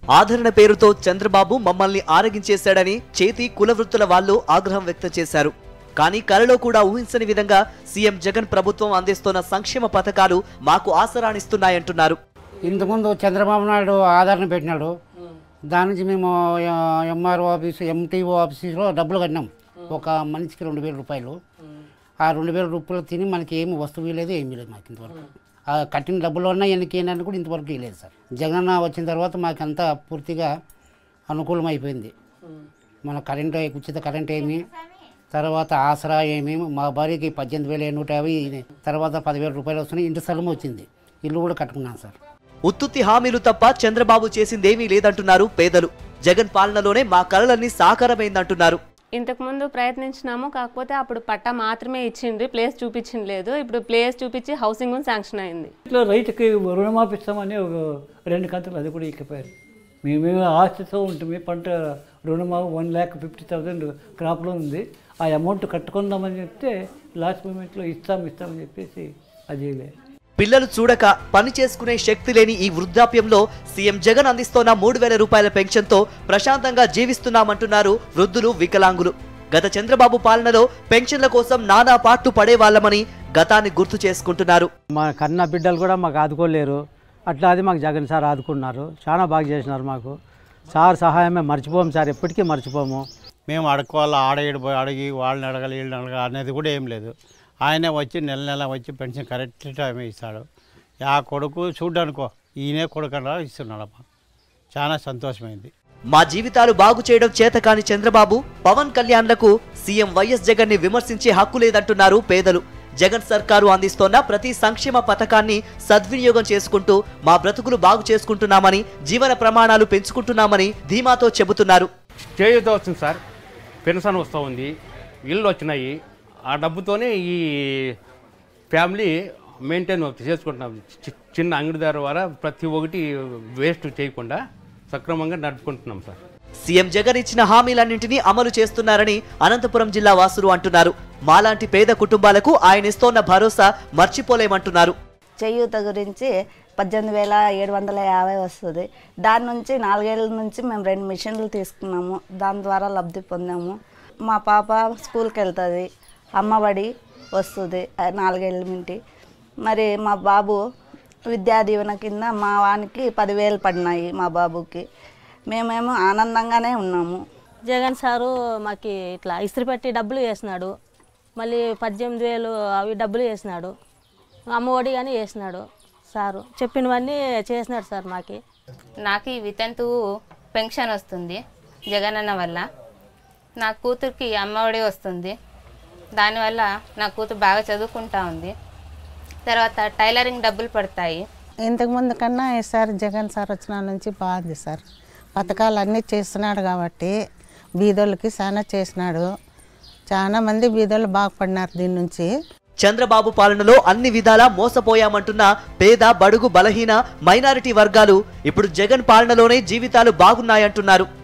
ఆదరణ పేరుతో చంద్రబాబు మమ్మల్ని ఆరగించేశాడని చేతి కులవృత్తుల వాళ్ళు ఆగ్రహం వ్యక్తం చేశారు కానీ కలలో కూడా ఊహించని విధంగా సీఎం జగన్ ప్రభుత్వం అందిస్తున్న సంక్షేమ పథకాలు మాకు ఆసరానిస్తున్నాయంటున్నారు ఇంతకుముందు చంద్రబాబు నాయుడు ఆదరణ పెట్టినాడు దాని నుంచి మేము ఎంఆర్ఓ ఆఫీస్ ఎంటీఓ ఆఫీసులో డబ్బులు కట్టినాం ఒక మనిషికి రెండు వేల రూపాయలు ఆ రెండు వేల రూపాయలు తిని మనకి ఏమి వస్తువు లేదు ఏమీ లేదు మాకు ఇంతవరకు ఆ కట్టిన డబ్బులు ఉన్న ఎన్నికి ఏంటని కూడా ఇంతవరకు ఇవ్వలేదు సార్ జగన్ వచ్చిన తర్వాత మాకంతా పూర్తిగా అనుకూలం అయిపోయింది మన కరెంటు ఉచిత కరెంట్ ఏమి తర్వాత ఆసరా ఏమి మా భార్యకి పద్దెనిమిది వేల నూట యాభై తర్వాత పదివేల రూపాయలు వస్తున్నాయి ఇంటి స్థలం వచ్చింది ఇల్లు కూడా కట్టుకున్నాను సార్ ఉత్తుత్తి హామీలు తప్ప చంద్రబాబు చేసిందేమీ లేదంటున్నారు పేదలు జగన్ పాలనలోనే మా కలలన్నీ సాకారమైందంటున్నారు ఇంతకుముందు ప్రయత్నించినాము కాకపోతే అప్పుడు పట్టా మాత్రమే ఇచ్చిండ్రి ప్లేస్ చూపించింది లేదు ఇప్పుడు ప్లేస్ చూపించి హౌసింగ్ శాంక్షన్ అయింది ఇట్లా రైతుకి రుణమాపిస్తామని ఒక రెండు కంతులు అది కూడా ఇక్కిపోయారు మేమేమో ఆశతో ఉంటుంది పంట రుణమా వన్ ల్యాక్ ఫిఫ్టీ థౌసండ్ క్రాప్లో ఉంది ఆ అమౌంట్ కట్టుకుందామని చెప్తే లాస్ట్ మూమెంట్లో ఇస్తాం ఇస్తామని చెప్పేసి అది లేదు పిల్లలు చూడక పని చేసుకునే శక్తి లేని ఈ వృద్ధాప్యంలో సీఎం జగన్ అందిస్తోన్న మూడు వేల రూపాయల పెన్షన్తో ప్రశాంతంగా జీవిస్తున్నామంటున్నారు వృద్ధులు వికలాంగులు గత చంద్రబాబు పాలనలో పెన్షన్ల కోసం నానా పాట్లు పడేవాళ్లమని గతాన్ని గుర్తు చేసుకుంటున్నారు మా కన్న బిడ్డలు కూడా మాకు ఆదుకోలేరు అట్లా అది మాకు జగన్ సార్ ఆదుకున్నారు చాలా బాగా చేసినారు మాకు సార్ సహాయమే మర్చిపోము సార్ ఎప్పటికీ మర్చిపోము మేము అడుక్కోవాలి ఆడ ఈడ పోయి అడిగి వాళ్ళని అడగాలి వీళ్ళని అడగాలి అనేది కూడా ఏం లేదు ఆయనే వచ్చి నెల నెల వచ్చి పెన్షన్ కరెక్ట్ టైమే ఇస్తాడు ఆ కొడుకు చూడ్డానుకో ఈయనే కొడుకు అలా ఇస్తున్నాడమ్మా చాలా సంతోషమైంది మా జీవితాలు బాగు చేయడం చేతకాని చంద్రబాబు పవన్ కళ్యాణ్లకు సీఎం వైఎస్ జగన్ ని విమర్శించే హక్కు లేదంటున్నారు పేదలు జగన్ సర్కారు అందిస్తోన్న ప్రతి సంక్షేమ పథకాన్ని సద్వినియోగం చేసుకుంటూ మా బ్రతుకులు బాగు చేసుకుంటున్నామని జీవన ప్రమాణాలు పెంచుకుంటున్నామని ధీమాతో చెబుతున్నారు చేయూత వస్తుంది సార్ పెన్షన్ వస్తూ ఉంది ఇల్లు వచ్చినాయి ఆ డబ్బుతోనే ఈ ఫ్యామిలీ మెయింటైన్ చేసుకుంటున్నాం చి- చిన్న అంగడిదారు ద్వారా ప్రతి ఒక్కటి వేస్ట్ చేయకుండా సక్రమంగా నడుపుకుంటున్నాం సార్ సీఎం జగన్ ఇచ్చిన హామీలన్నింటినీ అమలు చేస్తున్నారని అనంతపురం జిల్లా వాసులు అంటున్నారు మాలాంటి పేద కుటుంబాలకు ఆయన ఇస్తోన్న భరోసా మర్చిపోలేమంటున్నారు చేయూత గురించి పద్దెనిమిది వేల ఏడు వందల యాభై వస్తుంది దాని నుంచి నాలుగేళ్ల నుంచి మేము రెండు మిషన్లు తీసుకున్నాము దాని ద్వారా లబ్ధి పొందాము మా పాప స్కూల్కి వెళ్తుంది అమ్మఒడి వస్తుంది ఆ నాలుగేళ్ళ నుండి మరి మా బాబు విద్యా దీవెన కింద మా వానికి పదివేలు పడినాయి మా బాబుకి మేమేమో ఆనందంగానే ఉన్నాము జగన్ సారు మాకు ఇట్లా ఇస్త్రీ పెట్టి డబ్బులు వేసినాడు మళ్ళీ పద్దెనిమిది వేలు అవి డబ్బులు వేసినాడు అమ్మఒడి కానీ వేసినాడు సారు చెప్పినవన్నీ చేసినాడు సార్ మాకి నాకు ఈ వితంతు పెన్షన్ వస్తుంది జగనన్న వల్ల నా కూతురికి అమ్మఒడి వస్తుంది దానివల్ల నా కూతురు బాగా చదువుకుంటా ఉంది తర్వాత టైలరింగ్ డబ్బులు పడతాయి ఇంతకుముందు కన్నా ఈసారి జగన్ సార్ వచ్చిన నుంచి బాగుంది సార్ పథకాలు అన్నీ చేస్తున్నాడు కాబట్టి బీదోళ్ళకి చాలా చేసినాడు చాలా మంది బీదోళ్ళు బాగుపడినారు దీని నుంచి చంద్రబాబు పాలనలో అన్ని విధాలా మోసపోయామంటున్న పేద బడుగు బలహీన మైనారిటీ వర్గాలు ఇప్పుడు జగన్ పాలనలోనే జీవితాలు బాగున్నాయంటున్నారు